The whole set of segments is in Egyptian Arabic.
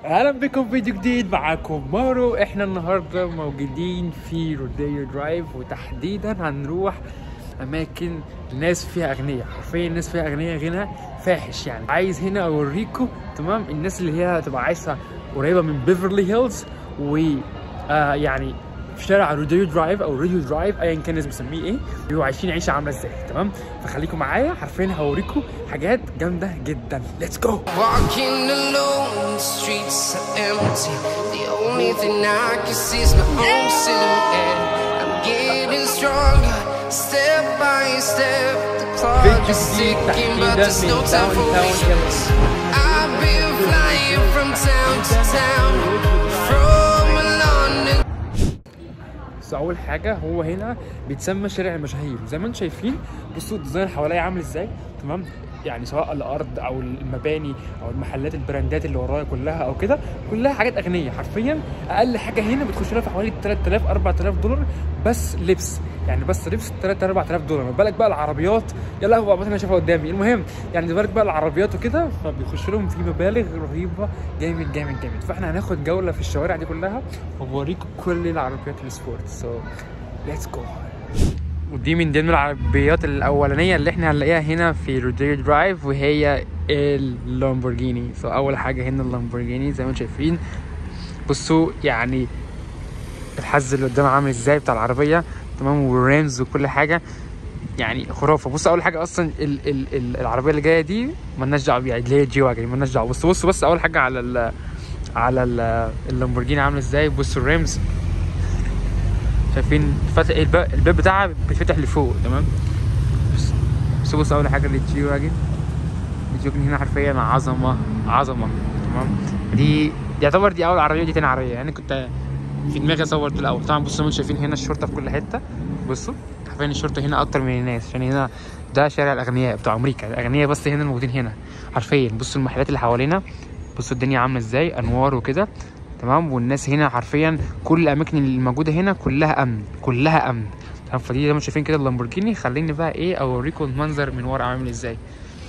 اهلا بكم في فيديو جديد معاكم مارو احنا النهارده موجودين في روديو درايف وتحديدا هنروح اماكن الناس فيها اغنياء حرفيا الناس فيها اغنياء غنى فاحش يعني عايز هنا اوريكم تمام الناس اللي هي هتبقى عايشه قريبه من بيفرلي هيلز و آه يعني في شارع روديو درايف او روديو درايف ايا كان الناس بتسميه ايه بيبقوا عايشين عيشه عامله ازاي تمام فخليكم معايا حرفيا هوريكم حاجات جامده جدا ليتس جو Walking alone, the streets are empty. The only thing I can see is my own silhouette. I'm getting stronger, step by step. The clock فيديو is جديد ticking, but تحديدا there's من no time داون for تاون patience. I've been flying from town to town, from London. بس اول حاجه هو هنا بيتسمى شارع المشاهير زي ما انتم شايفين بصوا الديزاين حواليا عامل ازاي تمام يعني سواء الارض او المباني او المحلات البراندات اللي ورايا كلها او كده كلها حاجات اغنيه حرفيا اقل حاجه هنا بتخش لها في حوالي 3000 4000 دولار بس لبس يعني بس لبس 3000 4000 دولار ما بالك بقى العربيات يا لهوي عامه انا شايفها قدامي المهم يعني ما بالك بقى العربيات وكده فبيخش لهم في مبالغ رهيبه جامد جامد جامد فاحنا هناخد جوله في الشوارع دي كلها وبوريكم كل العربيات السبورت سو ليتس جو ودي من ضمن العربيات الاولانيه اللي احنا هنلاقيها هنا في روديو درايف وهي اللامبورجيني سو اول حاجه هنا اللامبورجيني زي ما انتم شايفين بصوا يعني الحز اللي قدام عامل ازاي بتاع العربيه تمام والرامز وكل حاجه يعني خرافه بص اول حاجه اصلا ال ال ال العربيه اللي جايه دي مالناش دعوه بيها اللي هي جي واجن مالناش دعوه بص بص بس اول حاجه على ال على ال اللامبورجيني عامله ازاي بصوا الرامز شايفين فتح الباب, الباب بتاعها بيتفتح لفوق تمام بص بص بص اول حاجه للجي واجن الجي واجن هنا حرفيا عظمه عظمه تمام دي يعتبر دي اول عربيه دي تاني عربيه يعني كنت في دماغي اصور دول الاول طبعا بصوا انتم شايفين هنا الشرطه في كل حته بصوا حرفيا الشرطه هنا اكتر من الناس عشان هنا ده شارع الاغنياء بتوع امريكا الاغنياء بس هنا الموجودين هنا حرفيا بصوا المحلات اللي حوالينا بصوا الدنيا عامله ازاي انوار وكده تمام والناس هنا حرفيا كل الاماكن اللي موجوده هنا كلها امن كلها امن تمام فدي زي ما انتم شايفين كده اللامبورجيني خليني بقى ايه اوريكم المنظر من ورا عامل ازاي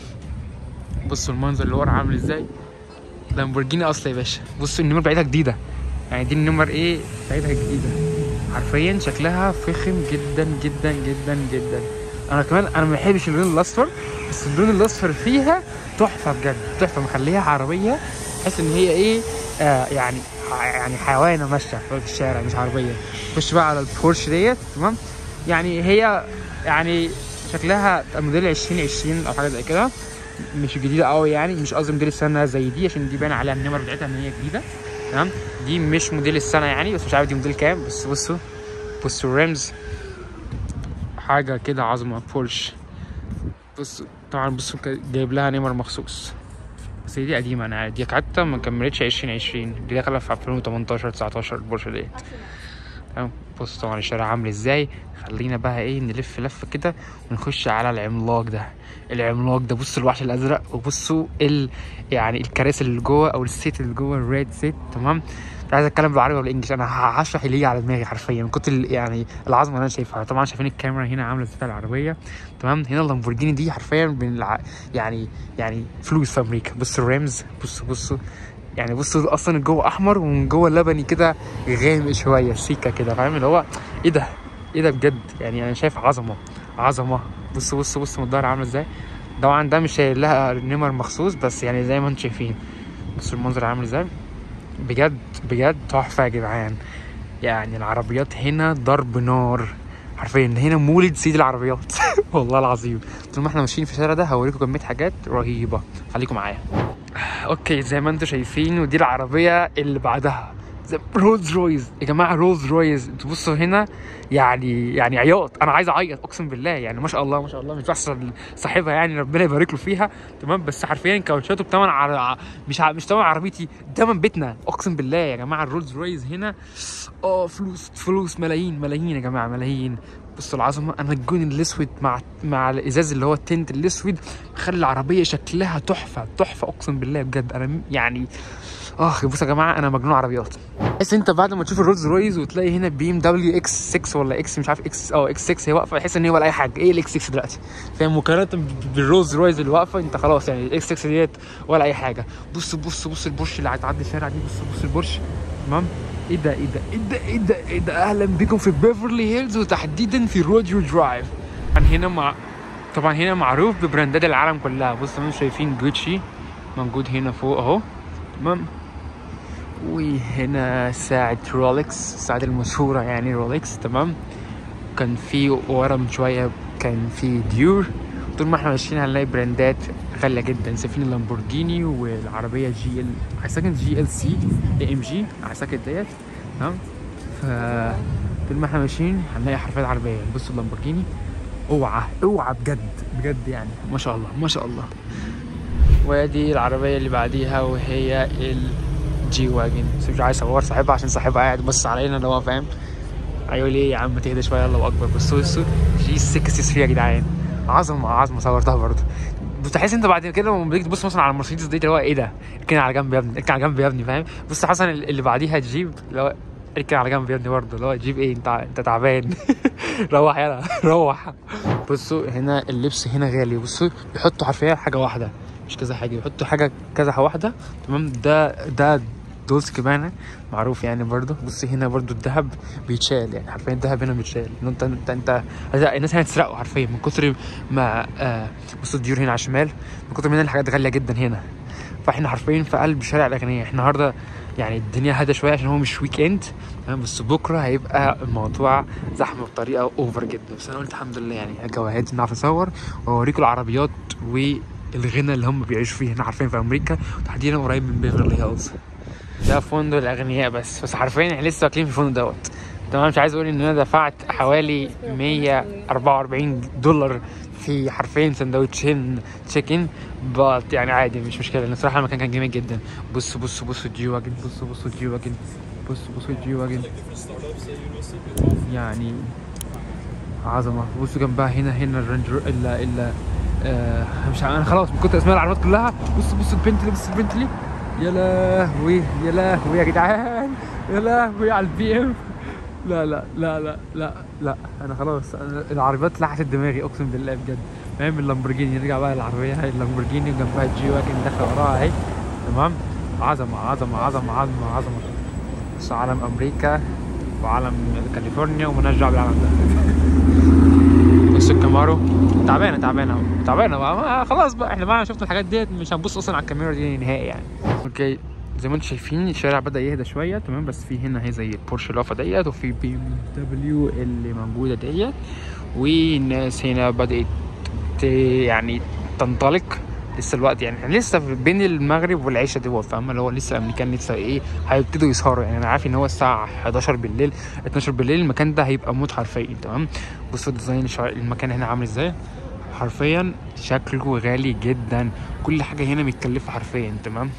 بصوا المنظر اللي ورا عامل ازاي لامبورجيني اصلا يا باشا بصوا النمر بتاعتها جديده يعني دي النمر ايه بتاعتها جديده حرفيا شكلها فخم جدا جدا جدا جدا انا كمان انا ما بحبش اللون الاصفر بس اللون الاصفر فيها تحفه بجد تحفه مخليها عربيه تحس ان هي ايه آه يعني يعني حيوانه ماشيه في الشارع مش عربيه خش بقى على البورش ديت تمام يعني هي يعني شكلها موديل 2020 او حاجه زي كده مش جديده قوي يعني مش قصدي موديل السنه زي دي عشان دي باين عليها النمر بتاعتها ان هي جديده تمام دي مش موديل السنه يعني بس مش عارف دي موديل كام بس بصوا بصوا الريمز حاجه كده عظمه بورش بصوا طبعا بصوا جايب لها نمر مخصوص بس دي قديمه انا عارف دي حتى ما كملتش 2020 دي داخله في 2018 19 البورشه ديت تمام بص طبعا الشارع عامل ازاي خلينا بقى ايه نلف لفه كده ونخش على العملاق ده العملاق ده بصوا الوحش الازرق وبصوا ال يعني الكراسي اللي جوه او السيت اللي جوه الريد سيت تمام مش عايز اتكلم بالعربي ولا بالانجلش انا هشرح اللي يجي على دماغي حرفيا من كتر يعني العظمه اللي انا شايفها طبعا شايفين الكاميرا هنا عامله ازاي بتاع العربيه تمام هنا اللامبورجيني دي حرفيا من الع... يعني يعني فلوس في امريكا بصوا الرامز بصوا بصوا يعني بصوا اصلا جوه احمر ومن جوه لبني كده غامق شويه سيكا كده فاهم اللي هو ايه ده ايه ده بجد يعني انا شايف عظمه عظمه بصوا بصوا بصوا من الظهر عامله ازاي طبعا ده مش شايل لها نمر مخصوص بس يعني زي ما انتم شايفين بصوا المنظر عامل ازاي بجد بجد تحفه يا جدعان يعني العربيات هنا ضرب نار حرفيا هنا مولد سيد العربيات والله العظيم طول ما احنا ماشيين في الشارع ده هوريكم كميه حاجات رهيبه خليكم معايا اوكي زي ما انتم شايفين ودي العربيه اللي بعدها رولز رويز يا جماعه رولز رويز انتوا بصوا هنا يعني يعني عياط انا عايز اعيط اقسم بالله يعني ما شاء الله ما شاء الله مش بحصل صاحبها يعني ربنا يبارك له فيها تمام بس حرفيا كاوتشاته بتمن عر... مش ع... مش تمن عربيتي تمن بيتنا اقسم بالله يا جماعه الرولز رويز هنا اه فلوس فلوس ملايين ملايين يا جماعه ملايين بصوا العظمه انا الجون الاسود مع مع الازاز اللي هو التنت الاسود مخلي العربيه شكلها تحفه تحفه اقسم بالله بجد انا يعني اه بصوا يا جماعه انا مجنون عربيات تحس انت بعد ما تشوف الرولز رويز وتلاقي هنا بي ام دبليو اكس 6 ولا اكس مش عارف اكس اه اكس 6 هي واقفه تحس ان هي ولا اي حاجه ايه الاكس 6 دلوقتي فاهم مقارنه بالرولز رويز اللي واقفه انت خلاص يعني الاكس 6 ديت ولا اي حاجه بص بص بص البورش اللي هتعدي الشارع دي بص بص البورش تمام ايه ده ايه ده ايه ده ايه ده ايه ده اهلا بكم في بيفرلي هيلز وتحديدا في روديو درايف طبعا هنا مع طبعا هنا معروف ببراندات العالم كلها بص انتم شايفين جوتشي موجود هنا فوق اهو تمام وهنا ساعة رولكس الساعة المشهورة يعني رولكس تمام كان في ورا من شوية كان في ديور طول ما احنا ماشيين هنلاقي براندات غالية جدا سفينة لامبورجيني والعربية جي ال اعتقد جي ال سي اي ام جي اعتقد ديت تمام ف طول ما احنا ماشيين هنلاقي حرفيا عربية بصوا اللامبورجيني اوعى اوعى بجد بجد يعني ما شاء الله ما شاء الله وادي العربية اللي بعديها وهي الجي واجن بس مش عايز اصور صاحبها عشان صاحبها قاعد بص علينا اللي هو فاهم ايوه ليه يا عم تهدى شويه الله اكبر بصوا بصوا جي 63 يا جدعان عظمه عظمه صورتها برضه بتحس انت بعد كده لما بتيجي تبص مثلا على المرسيدس دي اللي هو ايه ده؟ اركن على جنب يا ابني اركن على جنب يا ابني فاهم؟ بص حسن اللي بعديها تجيب اللي هو اركن على جنب يا ابني برضه اللي هو تجيب ايه انت انت تعبان روح يلا روح بصوا هنا اللبس هنا غالي بصوا يحطوا حرفيا حاجه واحده مش كذا حاجه يحطوا حاجه كذا واحده تمام ده ده دولس كبانة معروف يعني برضه بص هنا برضه الذهب بيتشال يعني حرفيا الذهب هنا بيتشال إن انت انت انت الناس هنا تسرقه حرفيا من كتر ما آه بص الديور هنا على الشمال من كتر ما هنا الحاجات غاليه جدا هنا فاحنا حرفيا في قلب شارع الاغنياء احنا النهارده يعني الدنيا هدى شويه عشان هو مش ويك اند تمام بس بكره هيبقى الموضوع زحمه بطريقه اوفر جدا بس انا قلت الحمد لله يعني الجواهات نعرف نصور واوريكم العربيات والغنى اللي هم بيعيشوا فيه هنا عارفين في امريكا وتحديدا قريب من بيفرلي هيلز ده فندق الاغنياء بس بس حرفيا احنا لسه واكلين في الفندق دوت تمام مش عايز اقول ان انا دفعت حوالي 144 دولار في حرفيا سندوتشين تشيكن بط يعني عادي مش مشكله لان الصراحه المكان كان جميل جدا بصوا بصوا بصوا الجي واجن بصوا بصوا الجي واجن بصوا بصوا الجي واجن يعني عظمه بصوا جنبها هنا هنا الرينجر الا الا آه مش عارف انا خلاص من كتر اسماء العربيات كلها بصوا بصوا البنتلي بصوا البنتلي يا لهوي يا لهوي يا جدعان يا لهوي على البي ام لا لا لا لا لا لا انا خلاص أنا العربيات لحست دماغي اقسم بالله بجد فاهم اللامبورجيني نرجع بقى للعربيه هاي اللامبورجيني وجنبها الجي واجن داخل وراها اهي تمام عظمه عظمه عظمه عظمه عظمه بص علم امريكا وعلم كاليفورنيا ومالناش دعوه بالعلم ده بص الكامارو تعبانه تعبانه تعبانه بقى ما خلاص بقى احنا بقى شفنا الحاجات ديت مش هنبص اصلا على الكاميرا دي نهائي يعني اوكي زي ما انتم شايفين الشارع بدا يهدى شويه تمام بس في هنا هي زي البورش اللي واقفه ديت وفي بي ام دبليو اللي موجوده ديت والناس هنا بدات ت- يعني تنطلق لسه الوقت يعني احنا لسه في- بين المغرب والعشاء دوت فاهم اللي هو لسه الامريكان لسه ايه هيبتدوا يسهروا يعني انا عارف ان هو الساعه 11 بالليل 12 بالليل المكان ده هيبقى موت حرفيا تمام بصوا ديزاين الشوارع- المكان هنا عامل ازاي حرفيا شكله غالي جدا كل حاجه هنا متكلفه حرفيا تمام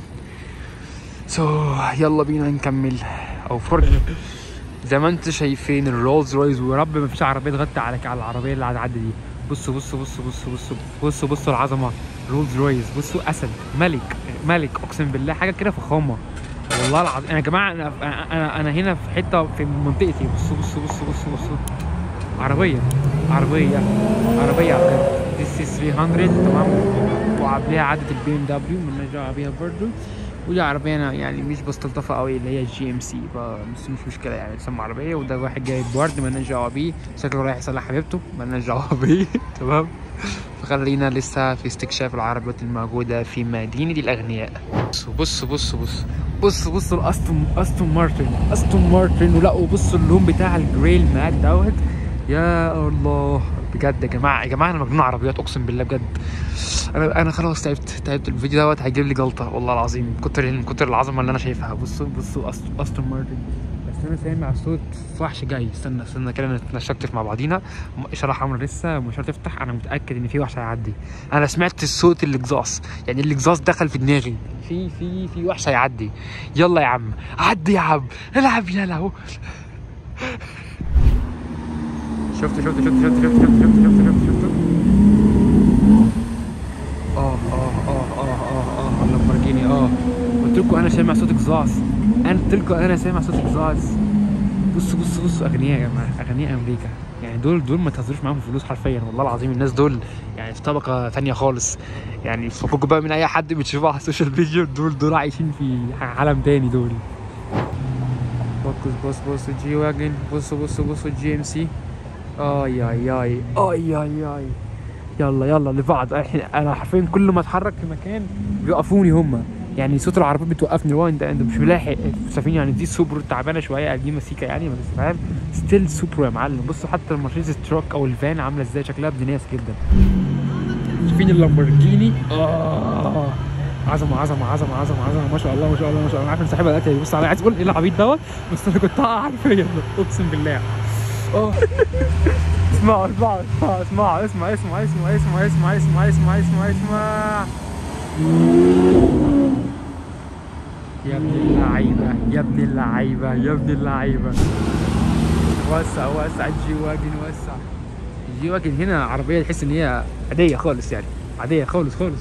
سو يلا بينا نكمل او فرق زي ما انتم شايفين الرولز رويز ويا رب ما فيش عربيه تغطي على على العربيه اللي هتعدي دي بصوا بصوا بصوا بصوا بصوا بصوا بصوا العظمه رولز رويز بصوا اسد ملك ملك اقسم بالله حاجه كده فخامه والله العظيم يا جماعه انا انا انا هنا في حته في منطقتي بصوا بصوا بصوا بصوا بصوا عربيه عربيه عربيه بجد دي سي 300 تمام وقبلها عدت البي ام دبليو مالناش دعوه بيها برضه ودي عربية أنا يعني مش بستلطفها قوي اللي هي الجي ام سي بس مش مشكلة يعني تسمى عربية وده واحد جايب بورد مالناش دعوة بيه شكله رايح يصلح حبيبته مالناش دعوة بيه تمام فخلينا لسه في استكشاف العربيات الموجودة في مدينة الأغنياء بصوا بصوا بصوا بصوا بصوا بصوا الأستون أستون مارتن أستون مارتن ولا وبصوا اللون بتاع الجريل مات دوت يا الله بجد يا جماعه يا جماعه انا مجنون عربيات اقسم بالله بجد انا انا خلاص تعبت تعبت الفيديو دوت هيجيب لي جلطه والله العظيم من كتر من كتر العظمه اللي انا شايفها بصوا بصوا أست- استون مارتن بس انا سامع صوت وحش جاي استنى استنى كده نشكتف مع بعضينا م- اشاره حمراء لسه مش هتفتح انا متاكد ان في وحش هيعدي انا سمعت الصوت الاكزاس يعني الاكزاس دخل في دماغي في في في وحش هيعدي يلا يا عم عدي يا عم العب يلا اهو شفت شفت شفت شفت شفت شفت شفت شفت شفت شفت اه اه اه اه اه اه اللامبورجيني اه قلت لكم انا سامع صوت اكزاس انا قلت لكم انا سامع صوت اكزاز بصوا بصوا بصوا اغنياء يا جماعه اغنياء امريكا يعني دول دول ما تهزروش معاهم فلوس حرفيا والله العظيم الناس دول يعني في طبقه ثانيه خالص يعني فكوكوا بقى من اي حد بتشوفه على السوشيال ميديا دول دول عايشين في عالم تاني دول بص بص بص الجي واجن بصوا بصوا بصوا الجي ام سي اي اي اي اي اي اي يلا يلا لبعض إحنا- انا حرفيا كل ما اتحرك في مكان بيوقفوني هم يعني صوت العربيات بتوقفني اللي هو انت انت مش ملاحق سفينه يعني دي سوبر تعبانه شويه قديمه سيكا يعني بس فاهم ستيل سوبر يا معلم بصوا حتى المرسيدس تراك او الفان عامله ازاي شكلها ابن ناس جدا شايفين اللامبورجيني اه عظمه عظمه عظمه عظمه عظمه ما شاء الله ما شاء الله ما شاء الله انا عارف ان صاحبها دلوقتي هيبص عليا عايز اقول ايه العبيط دوت بس انا كنت هقع حرفيا اقسم بالله اه اسمعوا اسمعوا اسمعوا اسمعوا اسمع اسمع اسمع اسمع اسمع اسمع اسمع اسمع اسمع يا ابن اللعيبة يا ابن اللعيبة يا ابن اللعيبة وسع وسع الجي واجن وسع الجي واجن هنا عربية تحس ان هي عادية خالص يعني عادية خالص خالص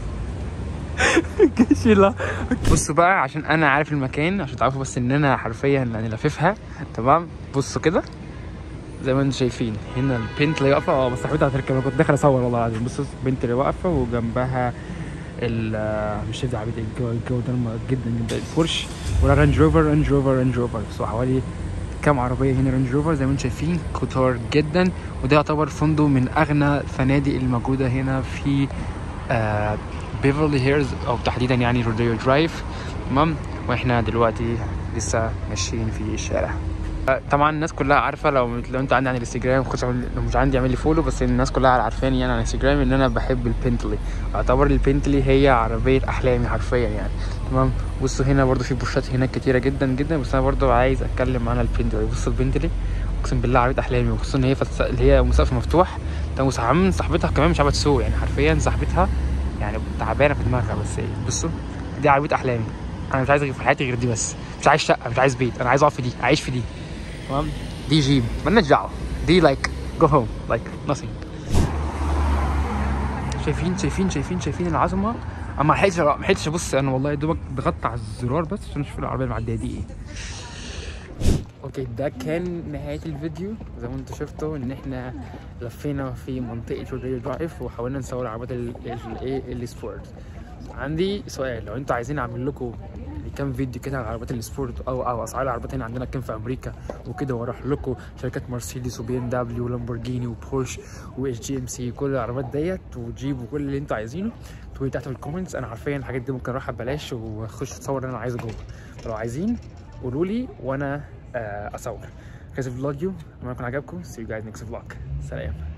كشلة بصوا بقى عشان انا عارف المكان عشان تعرفوا بس ان انا حرفيا يعني لاففها تمام بصوا كده زي ما انتم شايفين هنا البنت اللي واقفه اه بس صاحبتها هتركب انا كنت داخل اصور والله العظيم بصوا البنت اللي واقفه وجنبها ال مش شايف عبيد الجو الجو ده لما جدا جدا البورش ولا رانج روفر رانج روفر رانج روفر بس هو حوالي كام عربيه هنا رانج روفر زي ما انتم شايفين كتار جدا وده يعتبر فندق من اغنى الفنادق الموجوده هنا في آه بيفرلي هيرز او تحديدا يعني روديو درايف تمام واحنا دلوقتي لسه ماشيين في الشارع طبعا الناس كلها عارفه لو لو انت عندي على الانستجرام خش لو مش عندي اعمل لي فولو بس الناس كلها عارفاني يعني على الانستجرام ان انا بحب البنتلي اعتبر البنتلي هي عربيه احلامي حرفيا يعني تمام بصوا هنا برضو في بورشات هناك كتيره جدا جدا بس انا برضو عايز اتكلم عن البنتلي بصوا البنتلي اقسم بالله عربيه احلامي وخصوصا ان هي فس... اللي هي سقف مفتوح تمام وصاحبها صاحبتها كمان مش عارفه تسوق يعني حرفيا صاحبتها يعني تعبانه في دماغها بس ايه بصوا دي عربيه احلامي انا مش عايز غير في حياتي غير دي بس مش عايز شقه مش عايز بيت انا عايز اقعد في دي اعيش في دي تمام دي جيب مالناش دعوه دي لايك جو هوم لايك nothing شايفين شايفين شايفين شايفين العظمه اما ما لحقتش ما لحقتش ابص انا والله يا دوبك ضغطت على الزرار بس عشان اشوف العربيه المعديه دي ايه اوكي ده كان نهايه الفيديو زي ما انتم شفتوا ان احنا لفينا في منطقه روديو درايف وحاولنا نصور عربيات الايه السبورت عندي سؤال لو انتوا عايزين اعمل لكم كام فيديو كده عن عربيات السبورت او او اسعار العربيات هنا عندنا كام في امريكا وكده واروح لكم شركات مرسيدس وبي ام دبليو ولامبورجيني وبورش واس جي ام سي كل العربيات ديت وجيب وكل اللي انتوا عايزينه تقولوا تحت في الكومنتس انا حرفيا الحاجات دي ممكن اروحها ببلاش واخش اتصور اللي انا عايزه جوه فلو عايزين قولوا لي وانا آه، اصور كذا فلوج يو اتمنى يكون عجبكم see you guys next vlog سلام